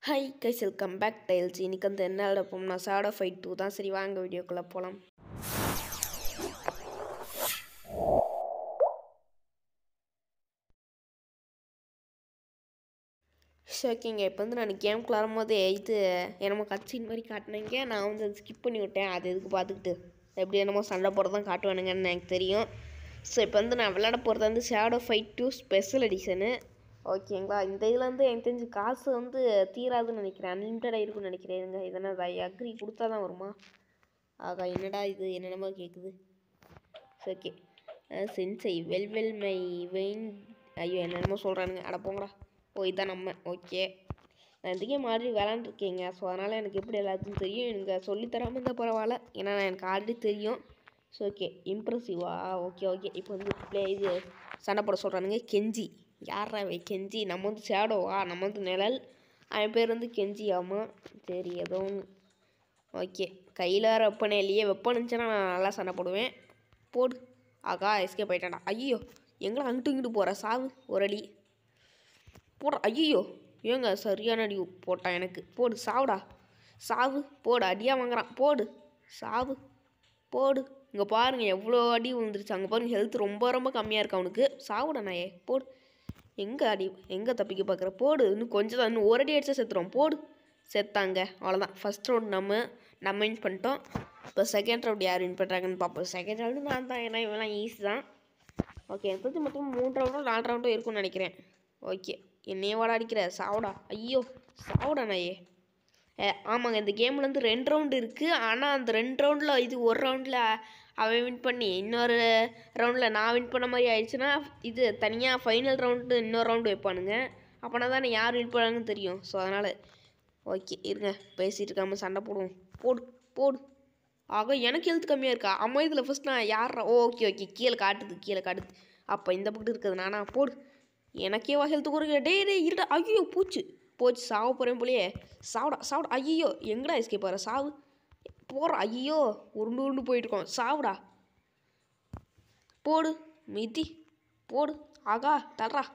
High guys welcome back tiles இன்னைக்கு வந்து என்ன எடுப்போம்னா சாடோ ஃபைட் டூ தான் சரி வாங்க வீடியோக்குள்ளே போகலாம் சரி ஓகேங்க இப்போ வந்து நான் கேம்குள்ள வரும்போது இது என்னமோ கட்சின் மாதிரி காட்டினீங்க நான் வந்து அதை ஸ்கிப் பண்ணி விட்டேன் அது எதுக்கு பார்த்துக்கிட்டு எப்படி என்னமோ சண்டை போடுறது தான் காட்டுவானுங்கன்னு எனக்கு தெரியும் ஸோ இப்போ வந்து நான் விளையாட போகிறது வந்து shadow fight two special edition ஓகேங்களா இந்த இதில் வந்து எனக்கு தெரிஞ்சு காசு வந்து தீராதுன்னு நினைக்கிறேன் அன்லிமிட்டடாக இருக்கும்னு நினைக்கிறேங்க இதனால் அக்ரி கொடுத்தா தான் வருமா ஆகா என்னடா இது என்னென்னமோ கேட்குது ஓகே சென்சை வெல் வெல் மை வெயின் ஐயோ என்னென்னமோ சொல்கிறானுங்க அட போங்கடா ஓ இதான் நம்ம ஓகே நான் இந்த கேம் ஆல்ரெடி விளாண்டுருக்கேங்க ஸோ அதனால் எனக்கு எப்படி எல்லாத்தையும் தெரியும் எனக்கு சொல்லித்தராமல் இருந்தால் பரவாயில்ல ஏன்னா எனக்கு ஆல்ரெடி தெரியும் ஸோ ஓகே இம்ப்ரெசிவா ஓகே ஓகே இப்போ வந்து ப்ளே இது சண்டை போட சொல்கிறானுங்க கெஞ்சி யாரா வை கெஞ்சி நம்ம வந்து ஷேடோவா நம்ம வந்து நிழல் அவன் பேர் வந்து கெஞ்சி ஆமாம் சரி ஏதோ ஒன்று ஓகே கையில் வேறு வெப்பனே இல்லையே வெப்பன் இருந்துச்சுன்னா நான் நல்லா சண்டை போடுவேன் போடு ஆகா எஸ்கே போயிட்டான்டா ஐயோ எங்களை அங்கிட்டு இங்கிட்டு போகிற சாவு ஒரு அடி போடுற ஐயோ ஏங்க சரியான அடி போட்டான் எனக்கு போடு சாவுடா சாவு போடு அடியாக வாங்குறான் போடு சாவு போடு இங்கே பாருங்கள் எவ்வளோ அடி விழுந்துருச்சு அங்கே பாருங்கள் ஹெல்த் ரொம்ப ரொம்ப கம்மியாக இருக்கு அவனுக்கு சாவுடா நாயே போடு எங்கே அடி எங்கே தப்பிக்க பார்க்குற போடு இன்னும் கொஞ்சம் தான் இன்னும் ஒரு அடி அடிச்சா செத்துரும் போடு செத்தாங்க அவ்வளோதான் ஃபஸ்ட் ரவுண்ட் நம்ம நம்ம வின் பண்ணிட்டோம் இப்போ செகண்ட் ரவுண்ட் யார் வின் பண்ணுறாங்கன்னு பார்ப்போம் செகண்ட் ரவுண்டு நான் தான் ஏன்னா இவெல்லாம் ஈஸி தான் ஓகே எனக்கு தெரிஞ்சு மொத்தம் மூணு ரவுண்டும் நாலு ரவுண்டும் இருக்கும்னு நினைக்கிறேன் ஓகே என்னையே வாட அடிக்கிற சாவுடா ஐயோ சாவுடா நாயே ஏ ஆமாங்க இந்த கேமில் வந்து ரெண்டு ரவுண்டு இருக்குது ஆனால் அந்த ரெண்டு ரவுண்டில் இது ஒரு ரவுண்டில் அவன் வின் பண்ணி இன்னொரு ரவுண்டில் நான் வின் பண்ண மாதிரி ஆயிடுச்சுன்னா இது தனியாக ஃபைனல் ரவுண்டு இன்னொரு ரவுண்டு வைப்பானுங்க அப்போனா தானே யார் வின் பண்ணாங்கன்னு தெரியும் ஸோ அதனால் ஓகே இருங்க பேசிகிட்டு இருக்காமல் சண்டை போடுவோம் போடு போடு ஆக எனக்கு ஹெல்த் கம்மியாக இருக்கா அம்மா இதில் ஃபஸ்ட் நான் யார் ஓகே ஓகே கீழே காட்டுது கீழே காட்டுது அப்போ இந்த பக்கம் இருக்குது நானா போடு எனக்கே வா ஹெல்த் குறைக்க டே டே இருடா ஐயோ பூச்சு போச்சு சாவ போகிறேன் போலயே சாவுடா சாவுடா ஐயோ எங்கடா எஸ்கே போகிற சாவு போகிற ஐயோ உருண்டு உருண்டு போயிட்டுருக்கோம் சாவுடா போடு மிதி போடு ஆகா தர்றா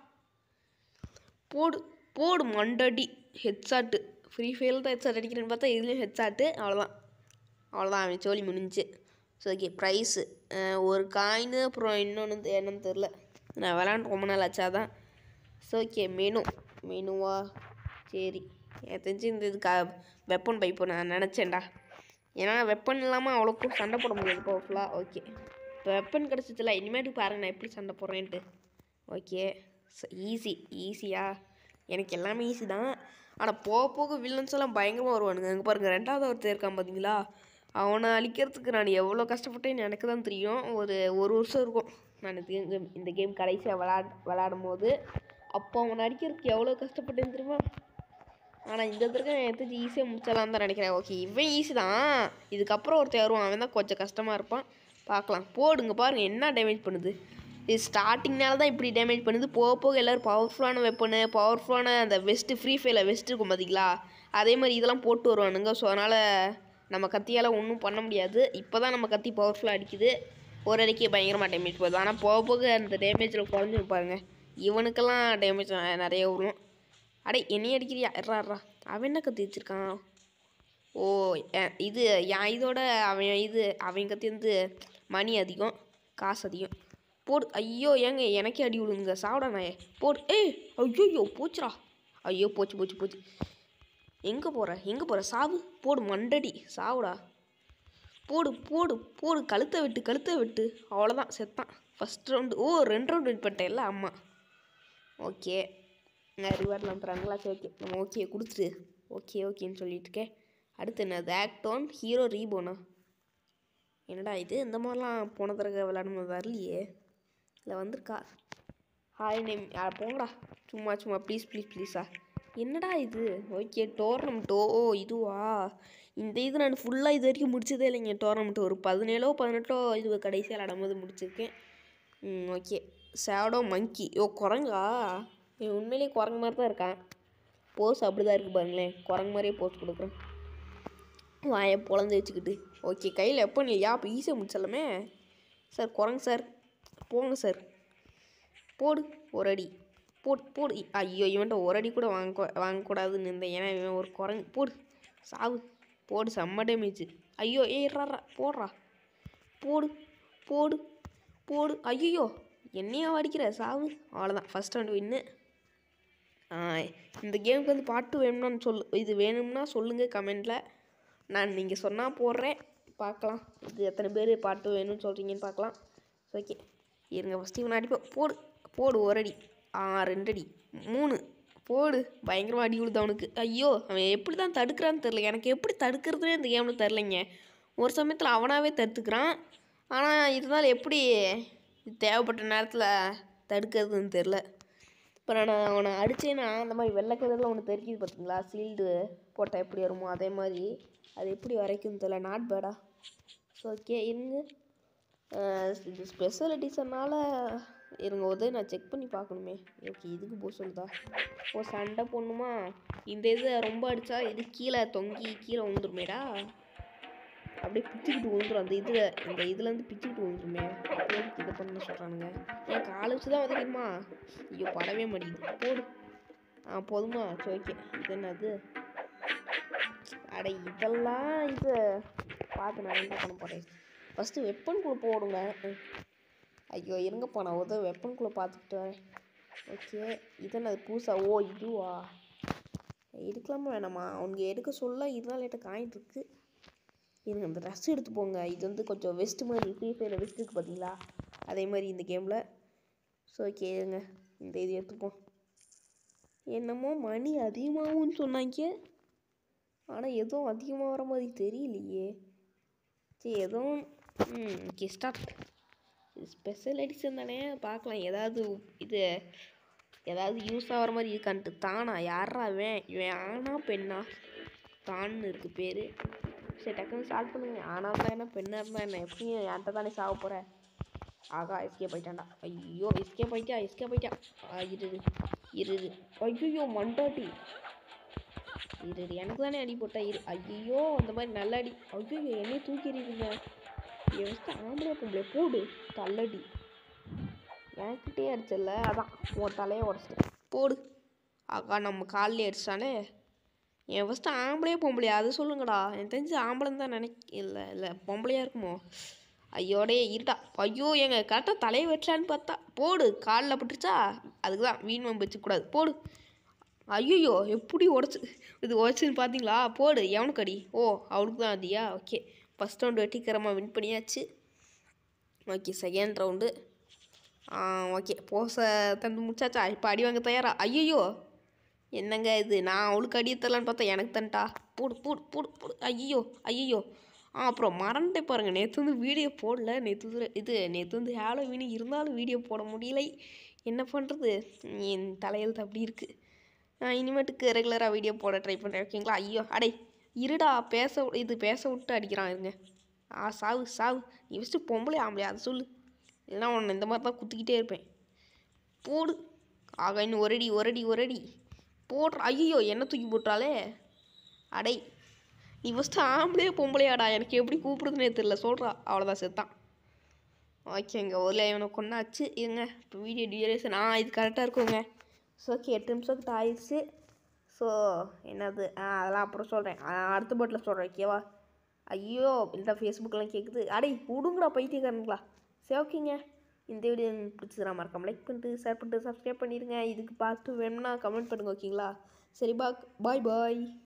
போடு போடு மண்டடி ஹெட்ஷாட்டு ஃப்ரீ ஃபயரில் தான் ஹெட்ஷாட் அடிக்கிறேன்னு பார்த்தா இதுலேயும் ஹெட்ஷாட்டு அவ்வளோதான் அவ்வளோதான் அவன் சோழி முடிஞ்சு ஸோ ஓகே ப்ரைஸு ஒரு காயின் அப்புறம் இன்னொன்று வந்து என்னன்னு தெரில நான் விளாண்டு ரொம்ப நாள் ஆச்சா தான் ஸோ ஓகே மெனு மெனுவா சரி எனக்கு தெரிஞ்சு இந்த இது க வெப்பன் பைப்பு நான் நினச்சேன்டா ஏன்னா வெப்பன் இல்லாமல் அவ்வளோக்கும் சண்டை போட முடியாது பவர்ஃபுல்லாக ஓகே இப்போ வெப்பன் கிடச்சிச்சுல இனிமேட்டு பாருங்க நான் எப்படி சண்டை போடுறேன்ட்டு ஓகே ஈஸி ஈஸியா எனக்கு எல்லாமே ஈஸி தான் ஆனால் போக போக வில்லன்ஸ் எல்லாம் பயங்கரமாக வருவானுங்க அங்கே பாருங்கள் ரெண்டாவது ஒருத்தர் இருக்கான் பார்த்தீங்களா அவனை அழிக்கிறதுக்கு நான் எவ்வளோ கஷ்டப்பட்டேன்னு எனக்கு தான் தெரியும் ஒரு ஒரு வருஷம் இருக்கும் நான் இந்த இந்த கேம் கடைசியாக விளாட் விளாடும் போது அப்போ அவனை அடிக்கிறதுக்கு எவ்வளோ கஷ்டப்பட்டேன்னு தெரியுமா ஆனால் இந்த தடவை எனக்கு தெரிஞ்சு ஈஸியாக முடிச்சலாம் தான் நினைக்கிறேன் ஓகே இவன் ஈஸி தான் இதுக்கப்புறம் ஒருத்தர் வருவான் அவன் தான் கொஞ்சம் கஷ்டமாக இருப்பான் பார்க்கலாம் போடுங்க பாருங்கள் என்ன டேமேஜ் பண்ணுது இது ஸ்டார்டிங்னால தான் இப்படி டேமேஜ் பண்ணுது போக போக எல்லோரும் பவர்ஃபுல்லான வெப்பனு பவர்ஃபுல்லான அந்த வெஸ்ட்டு ஃப்ரீ ஃபயரில் வெஸ்ட் இருக்கும் பார்த்தீங்களா அதே மாதிரி இதெல்லாம் போட்டு வருவானுங்க ஸோ அதனால் நம்ம கத்தியால் ஒன்றும் பண்ண முடியாது இப்போ தான் நம்ம கத்தி பவர்ஃபுல்லாக அடிக்குது ஒரு அடிக்கே பயங்கரமாக டேமேஜ் போகுது ஆனால் போக போக அந்த டேமேஜில் குறைஞ்சிருப்பாருங்க இவனுக்கெல்லாம் டேமேஜ் நிறைய வரும் அடே என்னையே அடிக்கிறியா எறாரா அவன் என்ன கத்தி வச்சிருக்கான் ஓ இது என் இதோட அவன் இது அவன் கத்தி வந்து மணி அதிகம் காசு அதிகம் போடு ஐயோ ஏங்க எனக்கே அடி விடுங்க சாப்பிடா நாயே போடு ஏய் ஐயோ போச்சுடா ஐயோ போச்சு போச்சு போச்சு எங்கே போகிற எங்கே போகிற சாவு போடு மண்டடி சாவுடா போடு போடு போடு கழுத்தை விட்டு கழுத்தை விட்டு அவ்வளோதான் செத்தான் ஃபஸ்ட் ரவுண்டு ஓ ரெண்டு ரவுண்டு வின் பண்ணிட்டேன்ல ஆமாம் ஓகே ரிவார்ட்லாம் தராங்களா சரி ஓகே நம்ம ஓகே கொடுத்துட்டு ஓகே ஓகேன்னு சொல்லிட்டு இருக்கேன் அடுத்து என்னது ஆக்டோன் ஹீரோ ரீபோனா என்னடா இது இந்த மாதிரிலாம் போன தடவை விளாடும் வரலையே இல்லை வந்திருக்கா ஹாய் நேம் போங்கடா சும்மா சும்மா ப்ளீஸ் ப்ளீஸ் ப்ளீஸா என்னடா இது ஓகே டோர்னமெண்ட் ஓ இதுவா இந்த இது நான் ஃபுல்லாக இது வரைக்கும் முடிச்சதே இல்லைங்க டோர்னமெண்ட் ஒரு பதினேழோ பதினெட்டோ இது கடைசியாக விளாடும் போது முடிச்சிருக்கேன் ம் ஓகே சேடோ மங்கி ஓ குரங்கா இவன் உண்மையிலேயே குரங்கு மாதிரி தான் இருக்கான் போஸ் அப்படி தான் இருக்குது பாருங்களேன் குரங்கு மாதிரியே போஸ் கொடுக்குறேன் வாயை பொழந்து வச்சுக்கிட்டு ஓகே கையில் எப்போ இல்லையா அப்போ ஈஸியாக முடிச்சலாமே சார் குரங்கு சார் போங்க சார் போடு ஒரு அடி போடு போடு இ- ஐயோ இவன்ட்ட ஒரு அடி கூட வாங்க வாங்கக்கூடாதுன்னு இருந்தேன் ஏன்னா இவன் ஒரு குரங்கு போடு சாவு போடு செம்ம டேமேஜ் ஐயோ ஏய் ரா போடுறா போடு போடு போடு ஐயோ என்னையா அடிக்கிற சாவு அவ்வளோதான் ஃபஸ்ட் ரவுண்ட் வின்னு இந்த கேமுக்கு வந்து பாட்டு வேணும்னு சொல்லு இது வேணும்னா சொல்லுங்கள் கமெண்டில் நான் நீங்கள் சொன்னால் போடுறேன் பார்க்கலாம் இது எத்தனை பேர் பாட்டு வேணும்னு சொல்கிறீங்கன்னு பார்க்கலாம் ஓகே இருங்க ஃபஸ்ட்டு இவனை அடிப்போம் போடு போடு ஒரு அடி ஆ ரெண்டு அடி மூணு போடு பயங்கரமாக அடி விழுது அவனுக்கு ஐயோ அவன் எப்படி தான் தடுக்கிறான்னு தெரில எனக்கு எப்படி தடுக்கிறதுனே இந்த கேமில் தெரிலைங்க ஒரு சமயத்தில் அவனாகவே தடுத்துக்கிறான் ஆனால் இருந்தாலும் எப்படி தேவைப்பட்ட நேரத்தில் தடுக்கிறதுன்னு தெரில இப்போ நான் அவனை அடித்தேன்னா அந்த மாதிரி வெள்ளை கலரில் ஒன்று தெரிக்குது பார்த்தீங்களா சீல்டு போட்டால் எப்படி வருமோ அதே மாதிரி அது எப்படி வரைக்கும்னு தெரில நாட் பேடா ஸோ ஓகே இருங்க அஹ் இது ஸ்பெஷல் எடிஷனால் இருங்க ஒரு தடவை நான் செக் பண்ணி பார்க்கணுமே ஓகே இதுக்கு போக சொல்லுதா ஓ சண்டை போடணுமா இந்த இது ரொம்ப அடித்தா இது கீழே தொங்கி கீழே விழுந்துருமேடா அப்படியே பிச்சுக்கிட்டு விழுந்துரும் அந்த இதில் இந்த இதுலேருந்து பிச்சுக்கிட்டு விழுந்துருமே அப்படியே இது பண்ண சொல்கிறானுங்க ஏன் காலை வச்சு தான் உதைக்கணுமா ஐயோ படவே மாட்டேங்குது போடு ஆ போதுமா சரி ஓகே இது என்னது அட இதெல்லாம் இது பார்த்து நான் என்ன பண்ண போகிறேன் ஃபஸ்ட்டு வெப்பனுக்குள்ளே போடுங்க ம். ஐயோ இருங்கப்பா நான் ஒரு வெப்பனுக்குள்ளே பார்த்துக்கிட்டு வரேன் ஓகே இதென்ன பூசா ஓ இதுவா எடுக்கலாமா வேணாமா அவனுக்கு எடுக்க சொல்ல இருந்தாலும் என்கிட்ட காயின் இருக்கு இருங்க இந்த ட்ரெஸ் எடுத்து போங்க இது வந்து கொஞ்சம் வெஸ்ட் மாதிரி ஃப்ரீ ஃபயர் வெஸ்ட் இருக்குது பார்த்தீங்களா அதே மாதிரி இந்த கேமில் ஸோ ஓகே இருங்க இந்த இது எடுத்துப்போம் என்னமோ மணி அதிகமாகும்னு சொன்னாங்க ஆனால் எதுவும் அதிகமாக வர மாதிரி தெரியலையே சரி எதுவும் ம் ஓகே ஸ்டார்ட் இது ஸ்பெஷல் எடிஷன் தானே பார்க்கலாம் ஏதாவது இது ஏதாவது யூஸ் ஆகிற மாதிரி இருக்கான்ட்டு தானா யாரா இவன் இவன் ஆனா பெண்ணா தான்னு இருக்குது பேர் சரி டக்குன்னு ஸ்டார்ட் பண்ணுங்க ஆனா இருந்தா என்ன பெண்ணாக இருந்தா என்ன எப்படியும் என்கிட்ட தானே சாக போகிறேன் ஆகா எஸ்கே போயிட்டான்டா ஐயோ எஸ்கே போயிட்டா எஸ்கே போயிட்டா ஆ, இரு இரு. இரு இரு ஐயோ மண்டாட்டி இரு இரு எனக்கு தானே அடி போட்டா இரு ஐயோ அந்த மாதிரி நல்ல அடி ஐயோ என்னைய தூக்கி எறியுங்க என் ஃபஸ்ட்டு ஆம்பளை பொம்பளை போடு தள்ளடி என்கிட்டே அடிச்சல அதான் உன் தலையை உடச்சிட்டேன் போடு ஆகா நம்ம காலில் அடிச்சிட்டானே என் ஃபஸ்ட்டு ஆம்பளையே பொம்பளையா அது சொல்லுங்கடா எனக்கு தெரிஞ்சு ஆம்பளைன்னு தான் நினைக்க இல்லை இல்லை பொம்பளையா இருக்குமோ ஐயோடே இருடா ஐயோ எங்க கரெக்டாக தலையை வெட்டுறான்னு பார்த்தா போடு காலில் பட்டுருச்சா அதுக்கு தான் வீண் வம்பு வச்சுக்கூடாது போடு ஐயோ எப்படி உடச்சு இது உடச்சுன்னு பார்த்தீங்களா போடு எவனுக்கு அடி ஓ அவளுக்கு தான் அதியா ஓகே ஃபஸ்ட் ரவுண்டு வெட்டிக்கிறமா வின் பண்ணியாச்சு ஓகே செகண்ட் ரவுண்டு ஓகே போச தந்து முடிச்சாச்சா இப்போ அடி வாங்க தயாரா ஐயோ என்னங்க இது நான் அவளுக்கு அடிய தரலான்னு பார்த்தா எனக்கு தன்ட்டா போடு போடு போடு போடு ஐயோ ஐயோ ஆ அப்புறம் மறந்துட்டே பாருங்கள் நேற்று வந்து வீடியோ போடல நேற்று இது நேற்று வந்து ஹாலோவீன் இருந்தாலும் வீடியோ போட முடியலை என்ன பண்ணுறது என் தலையெழுத்து அப்படி இருக்குது நான் இனிமேட்டுக்கு ரெகுலராக வீடியோ போட ட்ரை பண்ணுறேன் ஓகேங்களா ஐயோ அடே இருடா பேச வி- இது பேச விட்டு அடிக்கிறான் இருங்க ஆ சாவு சாவு நீ ஃபஸ்ட்டு பொம்பளை ஆம்பளை அதை சொல்லு இல்லைன்னா உன்னை இந்த மாதிரி தான் குத்திக்கிட்டே இருப்பேன் போடு ஆகா இன்னும் ஒரு அடி ஒரு அடி ஒரு அடி போடுற ஐயோ என்ன தூக்கி போட்டாலே அடை நீ ஃபஸ்ட்டு ஆம்பளையே பொம்பளையாடா எனக்கு எப்படி கூப்பிடுதுன்னே தெரில சொல்கிறா அவ்வளோதான் செத்தான் ஓகேங்க ஒரு இவனை கொண்டாச்சு இருங்க இப்போ வீடியோ டியூரேஷன் ஆ இது கரெக்டாக இருக்குங்க ஸோ ஓகே எட்டு நிமிஷம் கிட்ட ஆயிடுச்சு ஸோ என்னது ஆ அதெல்லாம் அப்புறம் சொல்கிறேன் அடுத்த பாட்டில் சொல்கிறேன் ஓகேவா ஐயோ இந்த ஃபேஸ்புக்கெலாம் கேட்குது அடே விடுங்கடா பைத்தியக்காரங்களா சரி ஓகேங்க இந்த வீடியோ உங்களுக்கு பிடிச்சதுனா மறக்காம லைக் பண்ணிட்டு ஷேர் பண்ணிட்டு சப்ஸ்கிரைப் பண்ணிடுங்க இதுக்கு பார்த்து வேணும்னா கமெண்ட் பண்ணுங்க ஓகேங்களா சரி பா பாய் பாய்